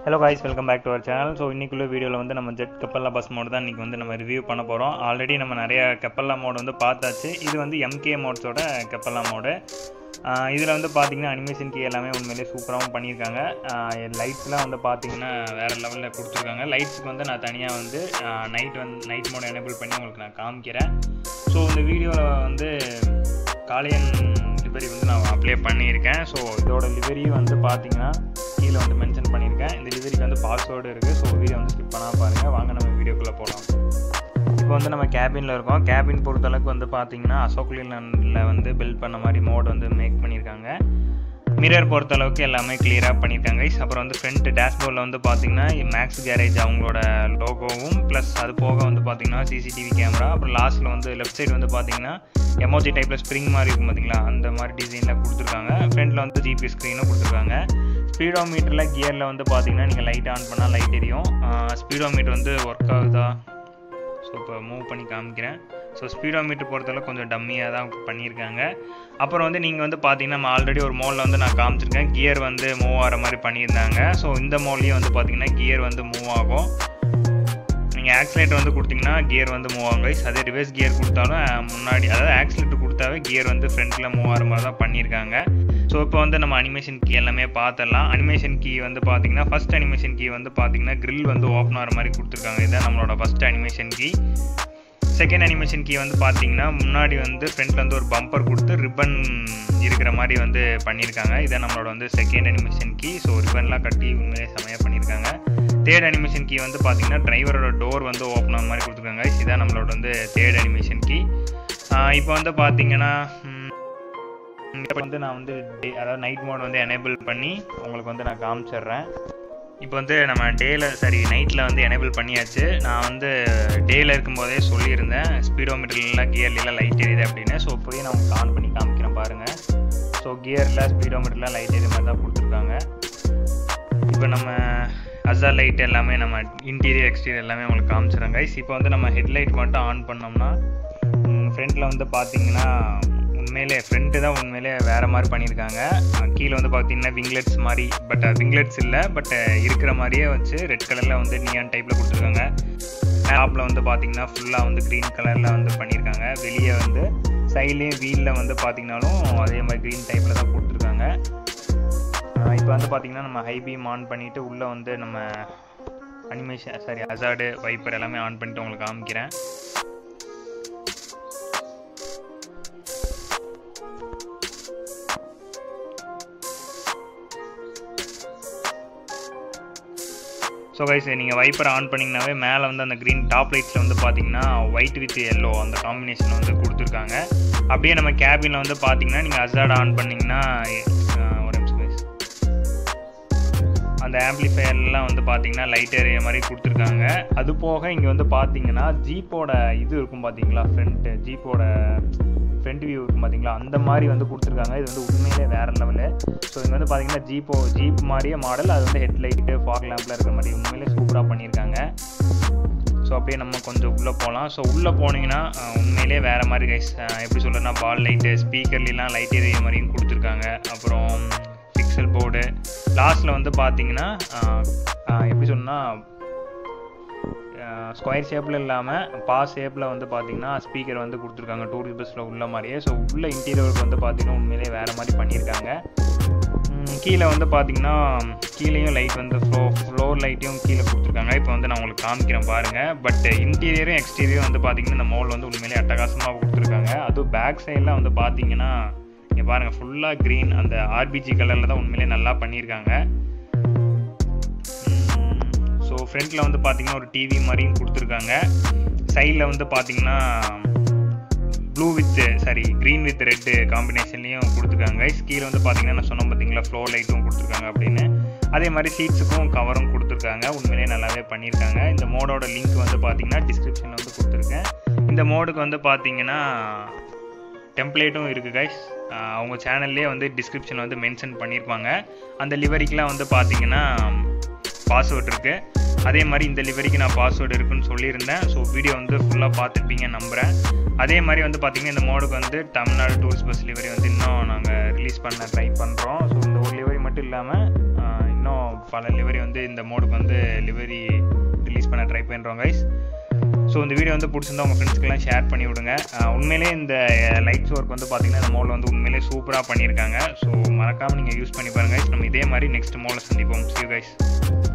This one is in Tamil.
Hello guys welcome back to our channel so இன்றைக்குள்ள வீடியோவில் வந்து நம்ம ஜெட் கப்பல்லா பஸ் மோடு தான் இன்றைக்கி வந்து நம்ம ரிவ்யூ பண்ண போகிறோம் ஆல்ரெடி நம்ம நிறைய கப்பல்லா மோடு வந்து பார்த்தாச்சு இது வந்து எம்கே மோட்ஸோட கப்பல்லா மோடு இதில் வந்து பார்த்தீங்கன்னா அனிமேஷன் கீ எல்லாமே உண்மையிலேயே சூப்பராகவும் பண்ணியிருக்காங்க லைட்ஸ்லாம் வந்து பார்த்தீங்கன்னா வேறு லெவலில் கொடுத்துருக்காங்க லைட்ஸுக்கு வந்து நான் தனியாக வந்து நைட் வந்து நைட் மோட் எனேபிள் பண்ணி உங்களுக்கு நான் காமிக்கிறேன் ஸோ இந்த வீடியோவில் வந்து காளியன் லிவரி வந்து நான் அப்ளை பண்ணியிருக்கேன் ஸோ இதோட லிவரியும் வந்து பார்த்தீங்கன்னா கீழே வந்து மென்ஷன் பண்ணியிருக்கேன் இந்த லிவரிக்கு வந்து பாஸ்வேர்டு இருக்குது ஸோ வீடியோ வந்து ஸ்கிப் பண்ணால் பாருங்கள் வாங்க நம்ம வீடியோக்குள்ளே போகலாம் இப்போ வந்து நம்ம கேபினில் இருக்கோம் கேபின் பொறுத்தளவுக்கு வந்து பார்த்தீங்கன்னா அசோக்லினில் வந்து பில்ட் பண்ண மாதிரி மோட் வந்து மேக் பண்ணியிருக்காங்க மிரர் பொறுத்தளவுக்கு எல்லாமே கிளியராக பண்ணியிருக்காங்க அப்புறம் வந்து ஃப்ரண்ட் டேஷ்போர்டில் வந்து பார்த்தீங்கன்னா மேக்ஸ் கேரேஜ் அவங்களோட லோகோவும் ப்ளஸ் அது போக வந்து பார்த்தீங்கன்னா சிசிடிவி கேமரா அப்புறம் லாஸ்ட்டில் வந்து லெஃப்ட் சைடு வந்து பார்த்தீங்கன்னா எமோஜி டைப்பில் ஸ்ப்ரிங் மாதிரி இருக்கும் பார்த்தீங்களா அந்த மாதிரி டிசைனில் கொடுத்துருக்காங்க ஃப்ரண்ட்டில் வந்து ஜிபி ஸ்க்ரீனும் கொடுத்துருக்காங்க ஸ்பீடோ மீட்டரில் கியரில் வந்து பார்த்தீங்கன்னா நீங்கள் லைட் ஆன் பண்ணால் லைட் எரியும் ஸ்பீடோ மீட்டர் வந்து ஒர்க் ஆகுதா ஸோ இப்போ மூவ் பண்ணி காமிக்கிறேன் ஸோ ஸ்பீடோ மீட்டர் பொறுத்தளவு கொஞ்சம் டம்மியாக தான் பண்ணியிருக்காங்க அப்புறம் வந்து நீங்கள் வந்து பார்த்தீங்கன்னா நம்ம ஆல்ரெடி ஒரு மோலில் வந்து நான் காமிச்சிருக்கேன் கியர் வந்து மூவ் ஆகிற மாதிரி பண்ணியிருந்தாங்க ஸோ இந்த மோல்லையும் வந்து பார்த்தீங்கன்னா கியர் வந்து மூவ் ஆகும் நீங்கள் ஆக்சிலேட்டர் வந்து கொடுத்தீங்கன்னா கியர் வந்து மூவ் ஆகும் கைஸ் அதே ரிவர்ஸ் கியர் கொடுத்தாலும் முன்னாடி அதாவது ஆக்சிலேட்டர் கொடுத்தாவே கியர் வந்து ஃப்ரண்ட்டில் மூவ் ஆகிற மாதிரி தான் பண்ணியிருக்காங்க ஸோ இப்போ வந்து நம்ம அனிமேஷன் கீ எல்லாமே பார்த்துடலாம் அனிமேஷன் கீ வந்து பார்த்தீங்கன்னா ஃபஸ்ட் அனிமேஷன் கீ வந்து பார்த்தீங்கன்னா கிரில் வந்து ஓப்பன் ஆகிற மாதிரி கொடுத்துருக்காங்க இதுதான் நம்மளோட first animation key second animation key வந்து பார்த்தீங்கன்னா முன்னாடி வந்து ஃப்ரண்ட்டில் வந்து ஒரு பம்பர் கொடுத்து ரிப்பன் இருக்கிற மாதிரி வந்து பண்ணியிருக்காங்க இதான் நம்மளோட வந்து செகண்ட் அனிமேஷன் கீ ஸோ ரிப்பன்லாம் கட்டி உண்மையிலே செமையாக பண்ணியிருக்காங்க தேர்ட் அனிமேஷன் கீ வந்து பார்த்தீங்கன்னா டிரைவரோட டோர் வந்து ஓப்பன் ஆன மாதிரி கொடுத்துருக்காங்க இதுதான் நம்மளோட வந்து தேர்ட் அனிமேஷன் கீ இப்போ வந்து பார்த்தீங்கன்னா இப்போ வந்து நான் வந்து டே அதாவது நைட் மோட் வந்து எனேபிள் பண்ணி உங்களுக்கு வந்து நான் காமிச்சிடுறேன் இப்போ வந்து நம்ம டேயில் சரி நைட்டில் வந்து எனேபிள் பண்ணியாச்சு நான் வந்து டேயில் இருக்கும்போதே சொல்லியிருந்தேன் ஸ்பீடோமீட்டர்லாம் கியர்லாம் லைட் எரியுது அப்படின்னு ஸோ போய் நான் உங்களுக்கு ஆன் பண்ணி காமிக்கிறேன் பாருங்கள் ஸோ கியரில் ஸ்பீடோமீட்டர்லாம் லைட் எரியுது மாதிரி தான் கொடுத்துருக்காங்க இப்போ நம்ம அசா லைட் எல்லாமே நம்ம இன்டீரியர் எக்ஸ்டீரியர் எல்லாமே உங்களுக்கு காமிச்சிடுறேன் கைஸ் இப்போ வந்து நம்ம ஹெட்லைட் மட்டும் ஆன் பண்ணோம்னா ஃப்ரண்ட்டில் வந்து பார்த்தீங்கன்னா உண்மையிலே ஃப்ரண்ட்டு தான் உண்மையிலே வேறு மாதிரி பண்ணியிருக்காங்க கீழே வந்து பார்த்தீங்கன்னா விங்லெட்ஸ் மாதிரி பட் விங்லெட்ஸ் இல்லை பட் இருக்கிற மாதிரியே வச்சு ரெட் கலரில் வந்து நியான் டைப்பில் கொடுத்துருக்காங்க டாப்பில் வந்து பார்த்தீங்கன்னா ஃபுல்லாக வந்து க்ரீன் கலரில் வந்து பண்ணியிருக்காங்க வெளியே வந்து சைட்லேயும் வீலில் வந்து பார்த்தீங்கனாலும் அதே மாதிரி க்ரீன் டைப்பில் தான் கொடுத்துருக்காங்க இப்போ வந்து பார்த்தீங்கன்னா நம்ம ஹை பீம் ஆன் பண்ணிவிட்டு உள்ளே வந்து நம்ம அனிமேஷன் சாரி அசாடு வைப்பர் எல்லாமே ஆன் பண்ணிட்டு உங்களுக்கு காமிக்கிறேன் ஸோ கைஸ் நீங்கள் வைப்பர் ஆன் பண்ணிங்கனாவே மேலே வந்து அந்த க்ரீன் டாப் லைட்ஸில் வந்து பார்த்தீங்கன்னா ஒயிட் வித் எல்லோ அந்த காம்பினேஷன் வந்து கொடுத்துருக்காங்க அப்படியே நம்ம கேபினில் வந்து பார்த்தீங்கன்னா நீங்கள் அசாட் ஆன் பண்ணிங்கன்னா ஒரு நிமிஷம் கைஸ் அந்த ஆம்ப்ளிஃபையர்லாம் வந்து பார்த்தீங்கன்னா லைட் ஏறிய மாதிரி கொடுத்துருக்காங்க அது போக இங்கே வந்து பார்த்தீங்கன்னா ஜீப்போட இது இருக்கும் பார்த்தீங்களா ஃப்ரண்ட்டு ஜீப்போட ஃப்ரண்ட் வியூ இருக்கும் பார்த்தீங்களா அந்த மாதிரி வந்து கொடுத்துருக்காங்க இது வந்து உண்மையிலே வேறு லெவலு ஸோ இங்கே வந்து பார்த்தீங்கன்னா ஜீப்போ ஜீப் மாதிரியே மாடல் அது வந்து ஹெட்லைட்டு ஃபாக் லேம்பில் இருக்கிற மாதிரி உண்மையிலே சூப்பராக பண்ணியிருக்காங்க ஸோ அப்படியே நம்ம கொஞ்சம் உள்ளே போகலாம் ஸோ உள்ளே போனீங்கன்னா உண்மையிலே வேறு மாதிரி கைஸ் எப்படி சொல்கிறேன்னா பால் லைட்டு ஸ்பீக்கர்லாம் லைட் எரிய மாதிரியும் கொடுத்துருக்காங்க அப்புறம் பிக்சல் போர்டு லாஸ்ட்டில் வந்து பார்த்தீங்கன்னா எப்படி சொன்னால் ஸ்கொயர் ஷேப்பில் இல்லாமல் பாஸ் ஷேப்பில் வந்து பார்த்தீங்கன்னா ஸ்பீக்கர் வந்து கொடுத்துருக்காங்க டூரிஸ்ட் பஸ்ஸில் உள்ள மாதிரியே ஸோ உள்ள இன்டீரியருக்கு வந்து பார்த்தீங்கன்னா உண்மையிலே வேறு மாதிரி பண்ணியிருக்காங்க கீழே வந்து பார்த்தீங்கன்னா கீழேயும் லைட் வந்து ஃப்ளோ ஃப்ளோர் லைட்டையும் கீழே கொடுத்துருக்காங்க இப்போ வந்து நான் உங்களுக்கு காமிக்கிறேன் பாருங்கள் பட் இன்டீரியரும் எக்ஸ்டீரியரும் வந்து பார்த்தீங்கன்னா இந்த மோல் வந்து உண்மையிலே அட்டகாசமாக கொடுத்துருக்காங்க அதுவும் பேக் சைடில் வந்து பார்த்தீங்கன்னா இங்கே பாருங்கள் ஃபுல்லாக க்ரீன் அந்த ஆர்பிஜி கலரில் தான் உண்மையிலே நல்லா பண்ணியிருக்காங்க ஸோ ஃப்ரண்ட்டில் வந்து பார்த்தீங்கன்னா ஒரு டிவி மாதிரியும் கொடுத்துருக்காங்க சைடில் வந்து பார்த்தீங்கன்னா blue with sorry green with red காம்பினேஷன்லேயும் கொடுத்துருக்காங்க கீழே வந்து பார்த்தீங்கன்னா நான் சொன்ன பார்த்தீங்களா ஃப்ளோ லைட்டும் கொடுத்துருக்காங்க அப்படின்னு அதே மாதிரி சீட்ஸுக்கும் கவரும் கொடுத்துருக்காங்க உண்மையிலே நல்லாவே பண்ணியிருக்காங்க இந்த மோடோட லிங்க் வந்து பார்த்தீங்கன்னா டிஸ்கிரிப்ஷனில் வந்து கொடுத்துருக்கேன் இந்த மோடுக்கு வந்து பார்த்தீங்கன்னா டெம்ப்ளேட்டும் இருக்குது கைஸ் அவங்க சேனல்லே வந்து டிஸ்கிரிப்ஷனில் வந்து மென்ஷன் பண்ணியிருப்பாங்க அந்த லிவரிக்கெலாம் வந்து பார்த்தீங்கன்னா பாஸ்வேர்ட் இருக்குது அதே மாதிரி இந்த லிவரிக்கு நான் பாஸ்வேர்டு இருக்குன்னு சொல்லியிருந்தேன் ஸோ வீடியோ வந்து ஃபுல்லாக பார்த்துருப்பீங்கன்னு நம்புகிறேன் அதே மாதிரி வந்து பார்த்திங்கன்னா இந்த மோடுக்கு வந்து தமிழ்நாடு டூரிஸ்ட் பஸ் லிவரி வந்து இன்னும் நாங்கள் ரிலீஸ் பண்ண ட்ரை பண்ணுறோம் ஸோ இந்த ஒரு லிவரி மட்டும் இல்லாமல் இன்னும் பல லிவரி வந்து இந்த மோடுக்கு வந்து லிவரி ரிலீஸ் பண்ண ட்ரை பண்ணுறோம் கைஸ் ஸோ இந்த வீடியோ வந்து பிடிச்சிருந்தா உங்கள் ஃப்ரெண்ட்ஸ்க்கெல்லாம் ஷேர் பண்ணி விடுங்க அஹ் உண்மையிலே இந்த லைட்ஸ் ஒர்க் வந்து பார்த்தீங்கன்னா இந்த மோடில் வந்து உண்மையிலே சூப்பராக பண்ணியிருக்காங்க ஸோ மறக்காமல் நீங்கள் யூஸ் பண்ணி பாருங்க guys. நம்ம இதே மாதிரி நெக்ஸ்ட் மோடில் சந்திப்போம் see you guys